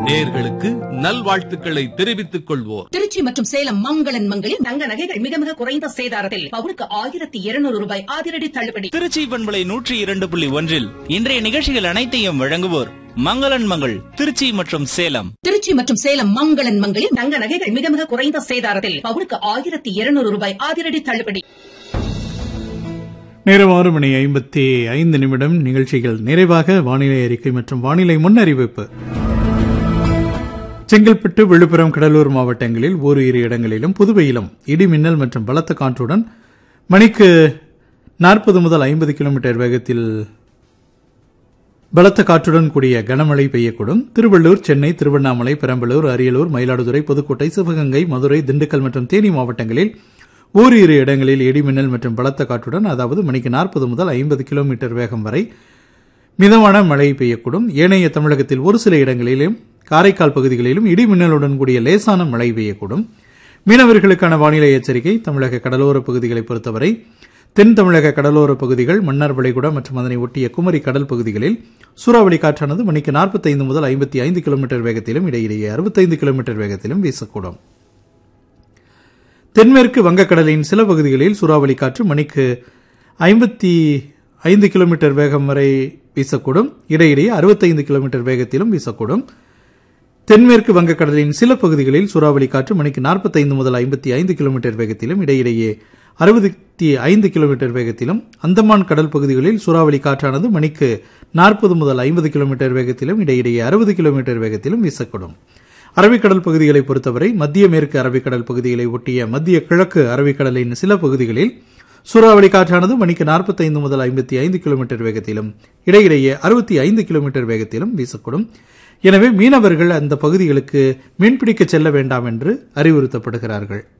நேர்களுக்கு நல்வாழ்த்துக்களை தெரிவித்துக் கொள்வோர் திருச்சி மற்றும் சேலம் மங்களன் மங்களில் தங்க நகைகள் மிக மிக குறைந்த சேதாரத்தில் பவுனுக்கு ஆயிரத்தி இருநூறு ரூபாய் அதிரடி தள்ளுபடி திருச்சி பண்பலை நூற்றி இரண்டு புள்ளி ஒன்றில் இன்றைய நிகழ்ச்சிகள் அனைத்தையும் வழங்குவோர் மங்களன் மங்கள் திருச்சி மற்றும் சேலம் திருச்சி மற்றும் சேலம் மங்களன் மங்களில் தங்க நகைகள் மிக மிக குறைந்த சேதாரத்தில் பவுனுக்கு ஆயிரத்தி இருநூறு ரூபாய் அதிரடி தள்ளுபடி நேரம் ஆறு மணி ஐம்பத்தி ஐந்து நிமிடம் நிகழ்ச்சிகள் நிறைவாக வானிலை அறிக்கை மற்றும் வானிலை முன்னறிவிப்பு செங்கல்பட்டு விழுப்புரம் கடலூர் மாவட்டங்களில் ஓரிரு இடங்களிலும் புதுவையிலும் இடி மின்னல் மற்றும் பலத்த காற்றுடன் மணிக்கு நாற்பது முதல் ஐம்பது கிலோமீட்டர் வேகத்தில் பலத்த காற்றுடன் கூடிய கனமழை பெய்யக்கூடும் திருவள்ளூர் சென்னை திருவண்ணாமலை பெரம்பலூர் அரியலூர் மயிலாடுதுறை புதுக்கோட்டை சிவகங்கை மதுரை திண்டுக்கல் மற்றும் தேனி மாவட்டங்களில் ஓரிரு இடங்களில் இடிமின்னல் மற்றும் பலத்த காற்றுடன் அதாவது மணிக்கு நாற்பது முதல் ஐம்பது கிலோமீட்டர் வேகம் வரை மிதமான மழை பெய்யக்கூடும் ஏனைய தமிழகத்தில் ஒரு சில இடங்களிலும் காரைக்கால் பகுதிகளிலும் இடிமின்னலுடன் கூடிய லேசான மழை பெய்யக்கூடும் மீனவர்களுக்கான வானிலை எச்சரிக்கை தமிழக கடலோர பகுதிகளை பொறுத்தவரை தென் தமிழக கடலோர பகுதிகள் மன்னார் வளைகுடா மற்றும் அதனை ஒட்டிய குமரி கடல் பகுதிகளில் சூறாவளி காற்றானது மணிக்கு நாற்பத்தைந்து முதல் ஐம்பத்தி ஐந்து கிலோமீட்டர் வேகத்திலும் இடையிடையே அறுபத்தைந்து கிலோமீட்டர் வேகத்திலும் வீசக்கூடும் தென்மேற்கு வங்கக்கடலின் சில பகுதிகளில் சூறாவளி காற்று மணிக்கு ஐம்பத்தி ஐந்து கிலோமீட்டர் வேகம் வரை வீசக்கூடும் இடையிடையே அறுபத்தைந்து கிலோமீட்டர் வேகத்திலும் வீசக்கூடும் தென்மேற்கு வங்கக்கடலின் சில பகுதிகளில் சூறாவளி காற்று மணிக்கு நாற்பத்தைந்து முதல் ஐம்பத்தி ஐந்து கிலோமீட்டர் வேகத்திலும் இடையிடையே அறுபத்தி ஐந்து கிலோமீட்டர் வேகத்திலும் அந்தமான் கடல் பகுதிகளில் சூறாவளி காற்றானது மணிக்கு நாற்பது முதல் ஐம்பது கிலோமீட்டர் வேகத்திலும் இடையிடையே அறுபது கிலோமீட்டர் வேகத்திலும் வீசக்கூடும் அரபிக்கடல் பகுதிகளை பொறுத்தவரை மத்திய மேற்கு அரபிக்கடல் பகுதிகளை ஒட்டிய மத்திய கிழக்கு அரபிக்கடலின் சில பகுதிகளில் சூறாவளி காற்றானது மணிக்கு நாற்பத்தைந்து முதல் ஐம்பத்தி ஐந்து கிலோமீட்டர் வேகத்திலும் இடையிடையே அறுபத்தி ஐந்து கிலோமீட்டர் வேகத்திலும் வீசக்கூடும் எனவே மீனவர்கள் அந்த பகுதிகளுக்கு மீன்பிடிக்க செல்ல வேண்டாம் என்று அறிவுறுத்தப்படுகிறார்கள்